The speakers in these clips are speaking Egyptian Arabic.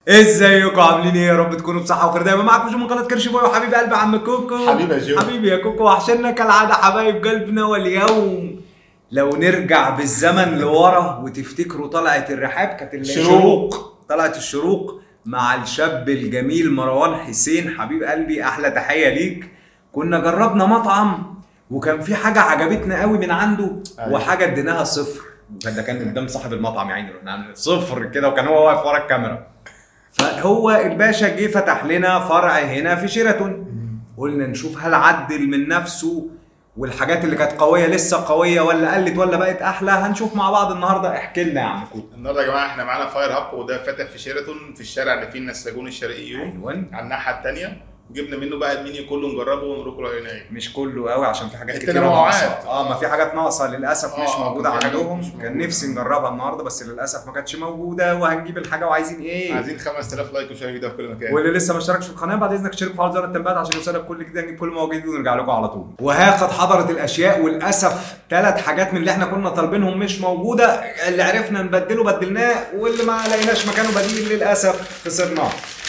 ازيكم عاملين ايه يا رب تكونوا بصحه وخير دايما معاكم جو من قناه كرش بوي وحبيب قلبي عم كوكو حبيبي يا جو. حبيبي يا كوكو وحشنا كالعاده حبايب قلبنا واليوم لو نرجع بالزمن لورا وتفتكروا طلعت الرحاب كانت الشروق طلعت الشروق مع الشاب الجميل مروان حسين حبيب قلبي احلى تحيه ليك كنا جربنا مطعم وكان في حاجه عجبتنا قوي من عنده أيوة. وحاجه اديناها صفر ده كان قدام صاحب المطعم يعني رحنا عاملين صفر كده وكان هو واقف ورا الكاميرا فهو الباشا جه فتح لنا فرع هنا في شيراتون قلنا نشوف هل عدل من نفسه والحاجات اللي كانت قويه لسه قويه ولا قلت ولا بقت احلى هنشوف مع بعض النهارده احكي لنا يا عم كوكو النهارده يا جماعه احنا معانا فاير هاب وده فاتح في شيراتون في الشارع اللي فيه النساجون الشرقيون ايوه على الناحيه الثانيه جبنا منه بقى المنيو كله نجربه ونقول لكم راينا ايه مش كله قوي عشان في حاجات كتير التنوعات. ناقصه اه ما في حاجات ناقصه للاسف مش آه، موجوده كان في حاجات عندهم مش كان موجودة. نفسي نجربها النهارده بس للاسف ما كانتش موجوده وهنجيب الحاجه وعايزين ايه عايزين 5000 لايك وشير فيديو في كل مكان واللي لسه ما اشتركش في القناه بعد اذنك اشترك وفعل زر التنبيهات عشان يوصلك كل جديد نجيب كل ما هو جديد ونرجع لكم على طول وها قد حضرت الاشياء وللاسف ثلاث حاجات من اللي احنا كنا طالبينهم مش موجوده اللي عرفنا نبدله بدلناه واللي ما لقيناش مكانه بديل للاسف خسرناه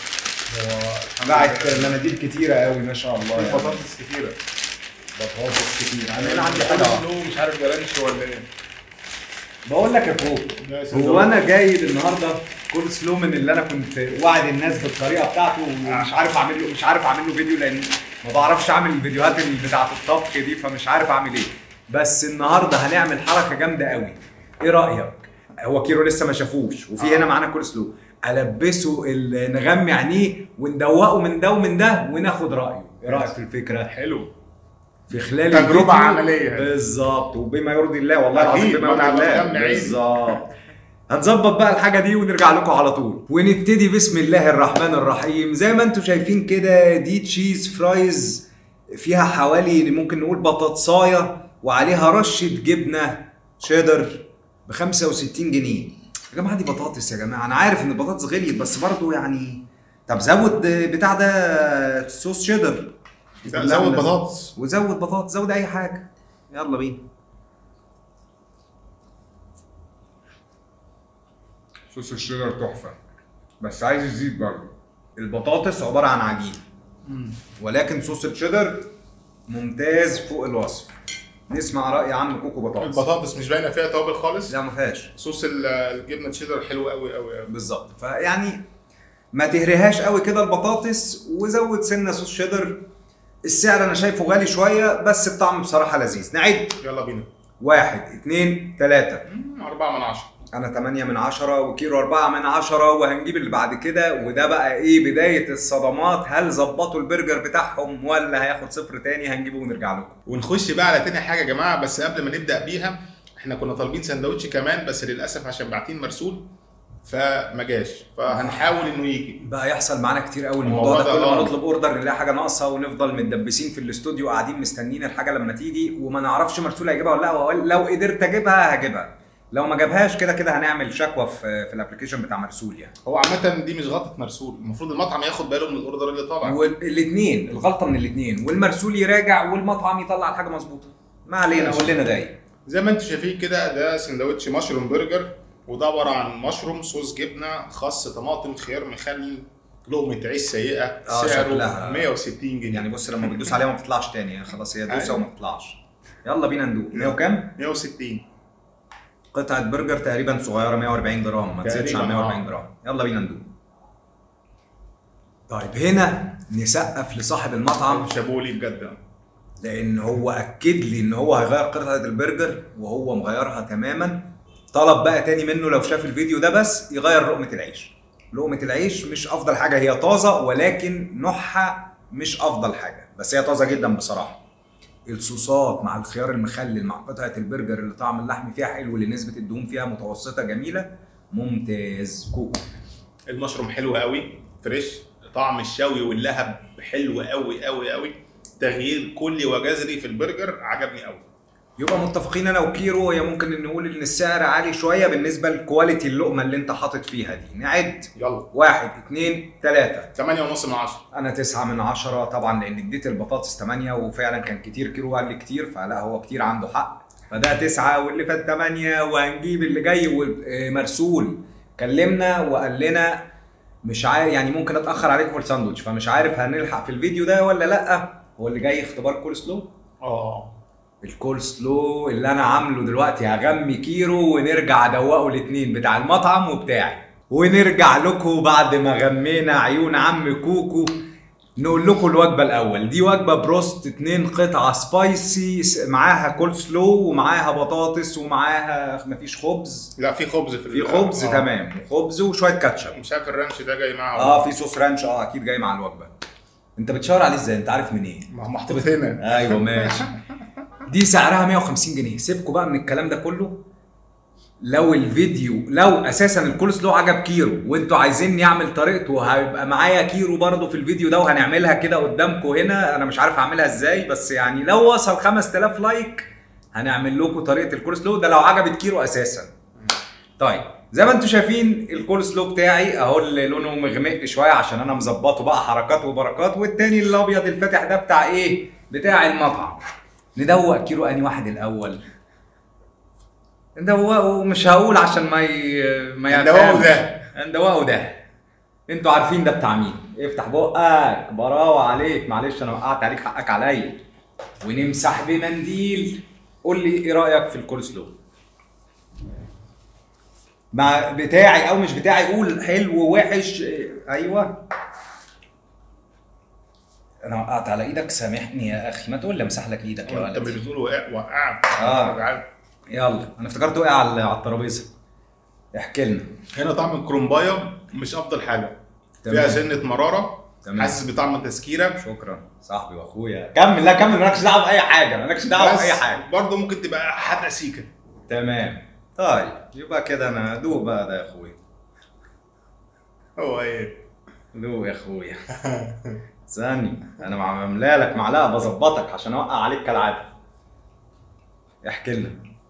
باعت مناديل كتيره قوي ما شاء الله في يعني بطاطس كتيره بطاطس كتير انا هنا عندي حاجه واحدة. كله مش عارف جرانش ولا ايه بقول لك يا كوك هو انا جاي النهارده كول سلو من اللي انا كنت واعد الناس بالطريقه بتاعته ومش عارف اعمل له مش عارف اعمل له فيديو لان ما بعرفش اعمل الفيديوهات اللي بتاعت الطبخ دي فمش عارف اعمل ايه بس النهارده هنعمل حركه جامده قوي ايه رايك هو كيرو لسه ما شافوش وفي هنا معانا كول سلو البسه ال- نغمي عينيه وندوقه من ده ومن ده وناخد رايه ايه رايك في الفكره حلو في خلال تجربة الفيديو عملية. بالظبط وبما يرضي الله والله العظيم أكيد، بما ما يرضي أنا الله بغمي عيني. بالظبط هنظبط بقى الحاجه دي ونرجع لكم على طول ونبتدي بسم الله الرحمن الرحيم زي ما انتم شايفين كده دي تشيز فرايز فيها حوالي ممكن نقول بطاطسايه وعليها رشه جبنه شيدر ب 65 جنيه يا جماعه دي بطاطس يا جماعه انا عارف ان البطاطس غليت بس برضه يعني طب زود بتاع ده صوص شيدر لا، زود بطاطس وزود بطاطس زود اي حاجه يلا بينا صوص الشيدر تحفه بس عايز الزيت برضه البطاطس عباره عن عجين ولكن صوص الشيدر ممتاز فوق الوصف نسمع راي عم كوكو بطاطس البطاطس مش باينه فيها توابل خالص لا ما فيهاش صوص ال- الجبنه تشيدر حلو قوي قوي قوي بالظبط فيعني ما تهريهاش قوي كده البطاطس وزود سنه صوص شيدر السعر انا شايفه غالي شويه بس الطعم بصراحه لذيذ نعد يلا بينا واحد اتنين تلاتة مم، أربعة من عشرة انا تمانية من عشرة وكيلو اربعة من عشرة وهنجيب اللي بعد كده وده بقى ايه بداية الصدمات هل ظبطوا البرجر بتاعهم ولا هياخد صفر تاني هنجيبه ونرجع لكم ونخش بقى على تاني حاجه يا جماعه بس قبل ما نبدا بيها احنا كنا طالبين سندوتش كمان بس للاسف عشان باعتين مرسول فما جاش فهنحاول انه يجي بقى يحصل معانا كتير قوي الموضوع الموضوع ده ده كل ما آه. نطلب اوردر نلاقي حاجه ناقصه ونفضل متدبسين في الاستوديو قاعدين مستنيين الحاجه لما تيجي وما نعرفش مرسول هيجيبها ولا لا وأقول لو قدرت اجيبها هجيبها لو ما جابهاش كده كده هنعمل شكوى في في الابلكيشن بتاع مرسول يعني هو عامه دي مش غلطه مرسول المفروض المطعم ياخد باله من الاوردر اللي طالع والاثنين الغلطه من الاثنين والمرسول يراجع والمطعم يطلع الحاجه مظبوطه ما علينا ماشي. قول لنا ده ايه زي ما انتم شايفين كده ده سندوتش مشروم برجر وده عباره عن مشروم صوص جبنه خس طماطم خيار مخلل لقمه عيش سيئه آه، سعره شكلها. 160 جنيه يعني بص لما بتدوس عليها ما بتطلعش تاني يعني خلاص هي دوسه أيوة. وما بتطلعش يلا بينا ندوق 100 وكام؟ 160 قطعة برجر تقريبا صغيرة 140 جرام ما تزيدش عن تقريباً، 140 آه. جرام يلا بينا ندوق طيب هنا نسقف لصاحب المطعم شابولي بجد لان هو اكد لي ان هو هيغير قطعة البرجر وهو مغيرها تماما طلب بقى تاني منه لو شاف الفيديو ده بس يغير لقمة العيش لقمة العيش مش افضل حاجة هي طازة ولكن نوعها مش افضل حاجة بس هي طازة جدا بصراحة الصوصات مع الخيار المخلل مع قطعة البرجر اللي طعم اللحم فيها حلو اللي نسبة الدهون فيها متوسطة جميلة ممتاز كوكو المشروم حلو قوي فريش طعم الشوي واللهب حلو قوي قوي قوي تغيير كلي وجذري في البرجر عجبني قوي يبقى متفقين انا وكيرو هي ممكن نقول ان السعر عالي شوية بالنسبة لكواليتي اللقمة اللي انت حاطط فيها دي نعد يلا واحد اتنين تلاتة 8 ونص من 10 انا تسعة من عشرة طبعا لان اديت البطاطس تمانية وفعلا كان كتير كيلو قال لي كتير فلا هو كتير عنده حق فده تسعة واللي فات تمانية وهنجيب اللي جاي مرسول كلمنا وقال لنا مش عارف يعني ممكن اتاخر عليكم في الساندوتش فمش عارف هنلحق في الفيديو ده ولا لا هو اللي جاي اختبار كول سلو اه الكول سلو اللي انا عامله دلوقتي هغمي كيرو ونرجع ادوقه الاتنين بتاع المطعم وبتاعي ونرجع لكم بعد ما غمينا عيون عم كوكو نقول لكم الوجبه الاول دي وجبه بروست اتنين قطعه سبايسي س- معاها كول سلو ومعاها بطاطس ومعاها مفيش خبز لا في خبز في في ال- خبز آه. تمام خبز وشويه كاتشب مش عارف الرانش ده جاي معاه ولا اه في صوص رانش اه اكيد جاي مع الوجبه انت بتشاور عليه ازاي انت عارف منين ما هو محطوط هنا ايوه ماشي دي سعرها 150 جنيه سيبكوا بقى من الكلام ده كله لو الفيديو لو اساسا الكول سلو عجب كيرو وانتوا عايزيني اعمل طريقته هيبقى معايا كيرو برضه في الفيديو ده وهنعملها كده قدامكم هنا انا مش عارف اعملها ازاي بس يعني لو وصل 5000 لايك هنعمل لكم طريقه الكول سلو ده لو عجبت كيرو اساسا طيب زي ما انتم شايفين الكول سلو بتاعي اهو اللي لونه مغمق شويه عشان انا مظبطه بقى حركات وبركات والتاني الابيض الفاتح ده بتاع ايه بتاع المطعم ندوق كيلو اني واحد الاول ندوقه مش هقول عشان ما ي... ما ندوقه يفهمش. ده. ندوقه ده انتوا عارفين ده بتاع مين افتح بقك براوة عليك معلش انا وقعت عليك حقك عليا ونمسح بمنديل قول لي ايه رايك في الكول سلو مع بتاعي او مش بتاعي قول حلو ووحش إيه، ايوه انا وقعت على ايدك سامحني يا اخي ما تقول لي امسح لك ايدك يا انت مش ولد بتقول وقع وقعت آه. وقعت. يلا انا افتكرت وقع على على الترابيزه احكي لنا هنا طعم الكرومبايه مش افضل حاجه تمام. فيها سنه مراره تمام. حاسس بطعم التذكيره شكرا صاحبي واخويا كمل لا كمل مالكش دعوه باي حاجه مالكش دعوه بس باي حاجه برضه ممكن تبقى حادقه سيكه تمام طيب يبقى كده انا دوق بقى ده يا اخويا هو ايه دوق يا اخويا ثاني انا عاملها لك معلقه بظبطك عشان اوقع عليك كالعاده احكي لنا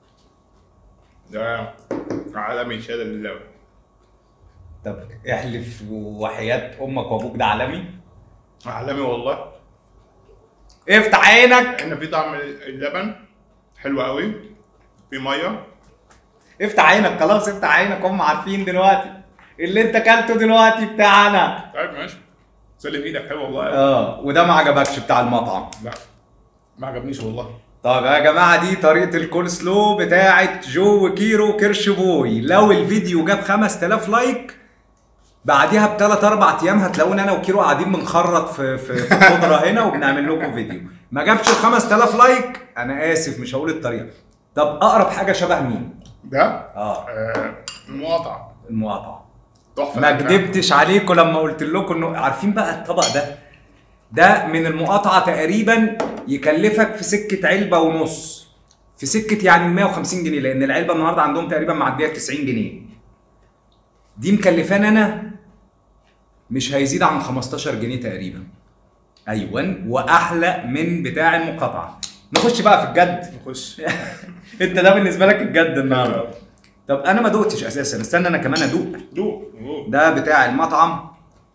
ده عالمي شهاده لله طب احلف وحياه امك وابوك ده عالمي عالمي والله افتح عينك هنا في طعم اللبن حلو قوي في ميه افتح عينك خلاص افتح عينك هم عارفين دلوقتي اللي انت اكلته دلوقتي بتاعنا طيب ماشي سلم ايدك حلو والله اه وده ما عجبكش بتاع المطعم لا ما عجبنيش والله طب يا جماعه دي طريقه الكول سلو بتاعه جو وكيرو كرش بوي لو الفيديو جاب 5000 لايك بعديها بثلاث اربع ايام هتلاقونا انا وكيرو قاعدين بنخرط في في في خضره هنا وبنعمل لكم فيديو ما جابش ال 5000 لايك انا اسف مش هقول الطريقه طب اقرب حاجه شبه مين ده اه آه مقاطعه المقاطعه تحفه ما كدبتش عليكم لما قلت لكم انه عارفين بقى الطبق ده ده من المقاطعه تقريبا يكلفك في سكه علبه ونص في سكه يعني 150 جنيه لان العلبه النهارده عندهم تقريبا معديه 90 جنيه دي مكلفاني انا مش هيزيد عن 15 جنيه تقريبا ايوه واحلى من بتاع المقاطعه نخش بقى في الجد نخش انت ده بالنسبه لك الجد النهارده طب انا ما دقتش اساسا استنى انا كمان ادوق دوق دوق. ده بتاع المطعم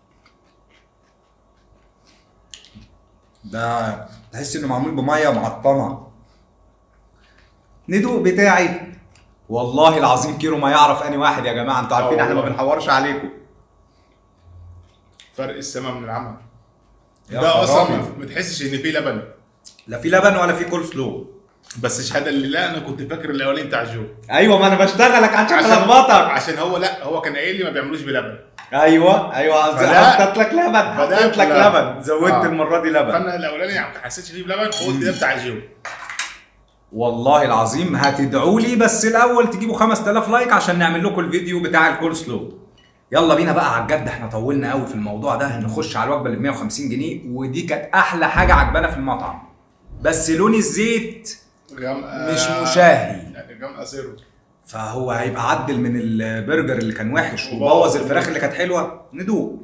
ده تحس انه معمول بميه معطنه ندوق بتاعي والله العظيم كيلو ما يعرف اني واحد يا جماعه انتوا عارفين آه احنا ما والله. بنحورش عليكم فرق السما من العمى يا ده اصلا خرابي. ما- ما تحسش ان فيه لبن لا في لبن ولا في كول سلو بس شهاده لله انا كنت فاكر الاولاني بتاع جو ايوه ما انا بشتغلك عشان الخبطك عشان هو لا هو كان قايل لي ما بيعملوش بلبن ايوه ايوه فده- حطيت لك لبن فده حطيت لك لا. لبن زودت آه. المره دي لبن فانا الاولاني ما حسيتش فيه بلبن قلت ده بتاع جو والله العظيم هتدعوا لي بس الاول تجيبوا 5000 لايك عشان نعمل لكم الفيديو بتاع الكول سلو يلا بينا بقى على الجد احنا طولنا قوي في الموضوع ده نخش على الوجبه اللي ب 150 جنيه ودي كانت احلى حاجه عجبانا في المطعم بس لون الزيت غامقه مش مشاهي غامقه زيرو فهو هيبقى عدل من البرجر اللي كان وحش وبوظ وبوظ الفراخ اللي كانت حلوه ندوق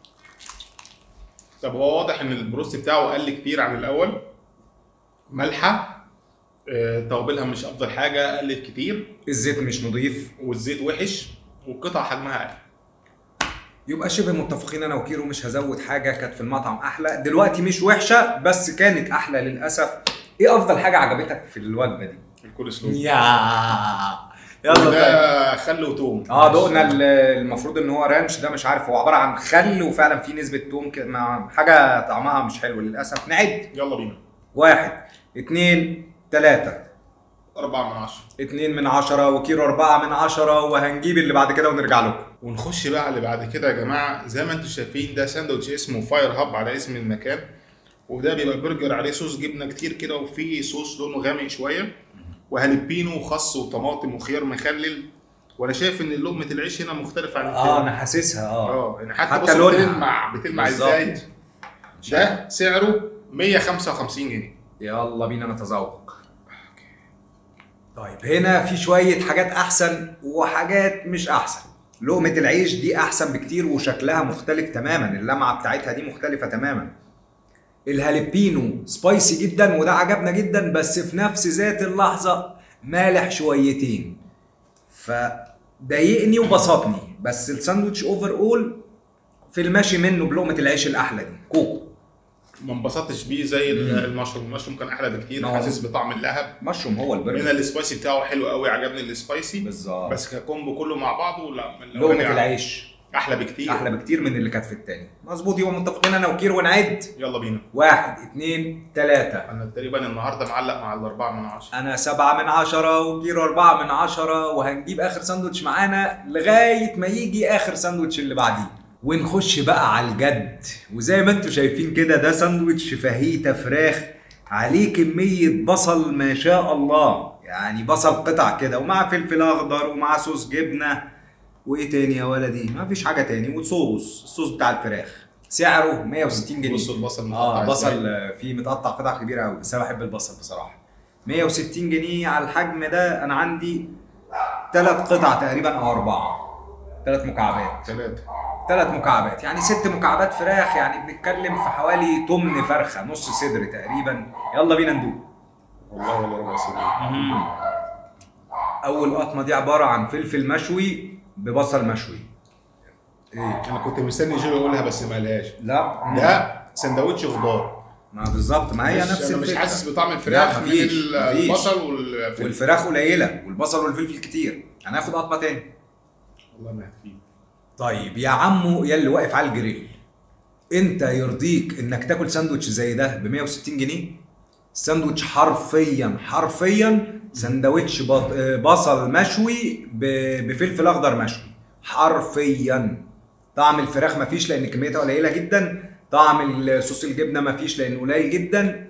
طب هو واضح ان البروست بتاعه قل كتير عن الاول مالحه آه، توابلها مش افضل حاجه قلت كتير الزيت مش نظيف والزيت وحش والقطع حجمها اقل يبقى شبه متفقين انا وكيرو مش هزود حاجه كانت في المطعم احلى دلوقتي مش وحشه بس كانت احلى للاسف ايه افضل حاجه عجبتك في الوجبه دي الكول سلو يا يلا طيب ده خل وتوم اه دقنا ال- المفروض ان هو رانش ده مش عارف هو عباره عن خل وفعلا في نسبه توم كده مع حاجه طعمها مش حلو للاسف نعد يلا بينا واحد اتنين تلاته أربعة من عشرة اتنين من عشرة وكيلو أربعة من عشرة وهنجيب اللي بعد كده ونرجع لكم ونخش بقى على اللي بعد كده يا جماعه زي ما انتم شايفين ده ساندوتش اسمه فاير هاب على اسم المكان وده بيبقى برجر عليه صوص جبنه كتير كده وفيه صوص لونه غامق شويه وهالبينو وخس وطماطم وخيار مخلل وانا شايف ان لقمه العيش هنا مختلفه عن اه التاني. انا حاسسها اه اه يعني حتى, حتى حتى لونها. بتلمع بتلمع بالظبط. ازاي ده سعره 155 جنيه يلا بينا نتذوق طيب هنا في شوية حاجات أحسن وحاجات مش أحسن لقمة العيش دي أحسن بكتير وشكلها مختلف تماما اللمعة بتاعتها دي مختلفة تماما الهالبينو سبايسي جدا وده عجبنا جدا بس في نفس ذات اللحظة مالح شويتين فضايقني وبسطني بس الساندوتش اوفر اول في الماشي منه بلقمة العيش الأحلى دي كوكو ما انبسطتش بيه زي المشروم المشروم كان احلى بكتير نعم. حاسس بطعم اللهب مشروم هو البرجر هنا السبايسي بتاعه حلو قوي عجبني السبايسي بالظبط بس ككومبو كله مع بعضه لا من لقمة الأولاني العيش احلى بكتير احلى بكتير من اللي كانت في التاني مظبوط يبقى متفقين انا وكير ونعد يلا بينا واحد اتنين تلاتة انا تقريبا النهارده معلق مع الاربعه من عشره انا سبعة من عشرة وكير أربعة من عشرة وهنجيب آخر ساندوتش معانا لغاية ما يجي آخر ساندوتش اللي بعديه ونخش بقى على الجد وزي ما انتم شايفين كده ده ساندوتش فاهيتا فراخ عليه كمية بصل ما شاء الله يعني بصل قطع كده ومع فلفل أخضر ومع صوص جبنة وإيه تاني يا ولدي ما فيش حاجة تاني وصوص الصوص بتاع الفراخ سعره 160 جنيه بصوا البصل مقطع اه إزاي. بصل آه، فيه متقطع قطع كبيره قوي بس انا بحب البصل بصراحه 160 جنيه على الحجم ده انا عندي ثلاث قطع تقريبا او اربعه ثلاث مكعبات ثلاثه ثلاث مكعبات يعني ست مكعبات فراخ يعني بنتكلم في حوالي تمن فرخه نص صدر تقريبا يلا بينا ندوق والله ولا ربع سنه اول قطمه دي عباره عن فلفل مشوي ببصل مشوي ايه انا كنت مستني جو يقولها بس ما قالهاش لا ده سندوتش خضار ما بالظبط ما هي مش- نفس انا مش الفكرة. حاسس بطعم لا، الفراخ من مفيش، ال- مفيش. البصل والفلفل والفراخ قليله والبصل والفلفل كتير هناخد قطمه تاني والله ما هتفيد طيب يا عمو يا اللي واقف على الجريل انت يرضيك انك تاكل ساندوتش زي ده ب 160 جنيه ساندوتش حرفيا حرفيا ساندوتش بط- آه، بصل مشوي ب- بفلفل اخضر مشوي حرفيا طعم الفراخ مفيش لان كميتها قليله جدا طعم صوص الجبنه مفيش لانه قليل جدا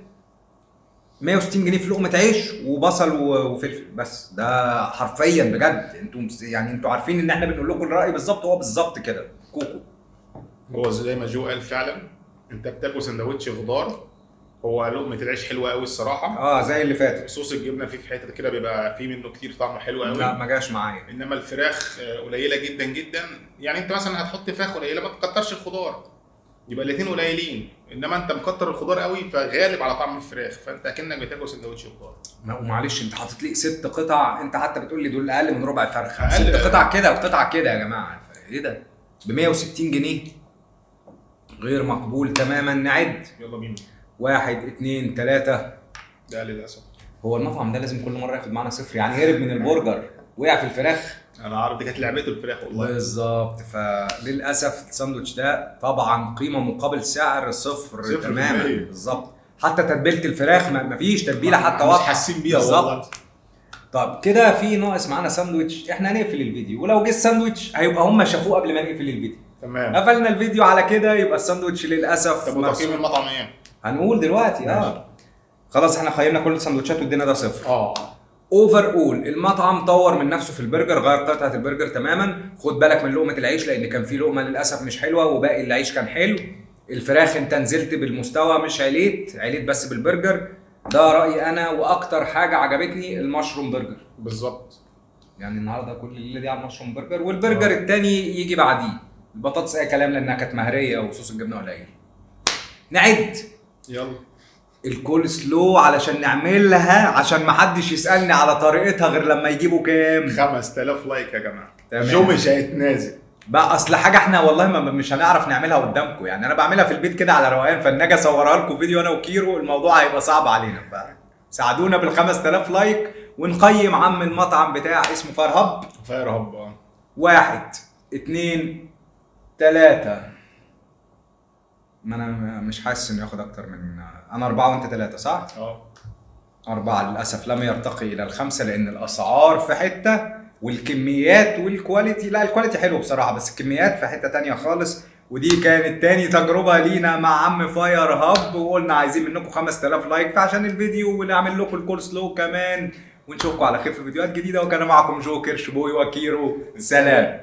160 جنيه في لقمه عيش وبصل و- وفلفل بس ده حرفيا بجد انتوا مس- يعني انتوا عارفين ان احنا بنقول لكم الراي بالظبط هو بالظبط كده كوكو هو زي ما جو قال فعلا انت بتاكل سندوتش خضار هو لقمه العيش حلوه قوي الصراحه اه زي اللي فاتت صوص الجبنه فيه في حته كده بيبقى فيه منه كتير طعمه حلو لا قوي ما جاش معايا انما الفراخ آه، قليله جدا جدا يعني انت مثلا هتحط فراخ قليله ما تكترش الخضار يبقى الاثنين قليلين انما انت مكتر الخضار قوي فغالب على طعم الفراخ فانت اكنك بتاكل سندوتش خضار ما- ومعلش انت حاطط لي ست قطع انت حتى بتقول لي دول اقل من ربع فرخه أقل. ست قطع كده وقطع كده يا جماعه ايه ده ب 160 جنيه غير مقبول تماما نعد يلا بينا واحد اتنين تلاته ده للاسف هو المطعم ده لازم كل مره ياخد معانا صفر يعني هرب من البرجر وقع في الفراخ انا عارف دي كانت لعبته الفراخ والله بالظبط فللاسف الساندوتش ده طبعا قيمه مقابل سعر صفر, صفر تماما في المية. بالظبط حتى تتبيله الفراخ ما مفيش تتبيله حتى مش واضحه حاسين بيها بالظبط. والله طب كده في ناقص معانا ساندوتش احنا هنقفل الفيديو ولو جه الساندوتش هيبقى هم شافوه قبل ما نقفل الفيديو تمام قفلنا الفيديو على كده يبقى الساندوتش للاسف طب وتقييم مرسوم. المطعم ايه؟ هنقول دلوقتي ماشي. اه خلاص احنا قيمنا كل السندوتشات وادينا ده صفر اه اوفر اول المطعم طور من نفسه في البرجر غير قطعه البرجر تماما خد بالك من لقمه العيش لان كان في لقمه للاسف مش حلوه وباقي العيش كان حلو الفراخ انت نزلت بالمستوى مش عليت عليت بس بالبرجر ده رايي انا واكتر حاجه عجبتني المشروم برجر بالظبط يعني النهارده كل الليله دي على المشروم برجر والبرجر التاني يجي بعديه البطاطس اي كلام لانها كانت مهريه وصوص الجبنه قليل نعد يلا الكول سلو علشان نعملها عشان ما حدش يسالني على طريقتها غير لما يجيبوا كام 5000 لايك يا جماعه تمام. جو مش هيتنازل بقى اصل حاجه احنا والله ما مش هنعرف نعملها قدامكم يعني انا بعملها في البيت كده على روقان فان اجي اصورها لكم فيديو انا وكيرو الموضوع هيبقى صعب علينا فساعدونا بال 5000 لايك ونقيم عم المطعم بتاع اسمه فاير هاب فاير هاب اه واحد اتنين تلاتة ما انا مش حاسس انه ياخد اكتر من انا اربعة وانت تلاتة صح؟ اه أربعة للأسف لم يرتقي إلى الخمسة لأن الأسعار في حتة والكميات والكواليتي لا الكواليتي حلو بصراحة بس الكميات في حتة تانية خالص ودي كانت تاني تجربة لينا مع عم فاير هاب وقلنا عايزين منكم 5000 لايك فعشان الفيديو ونعمل لكم الكول سلو كمان ونشوفكم على خير في فيديوهات جديدة وكان معكم جوكر شبوي وكيرو سلام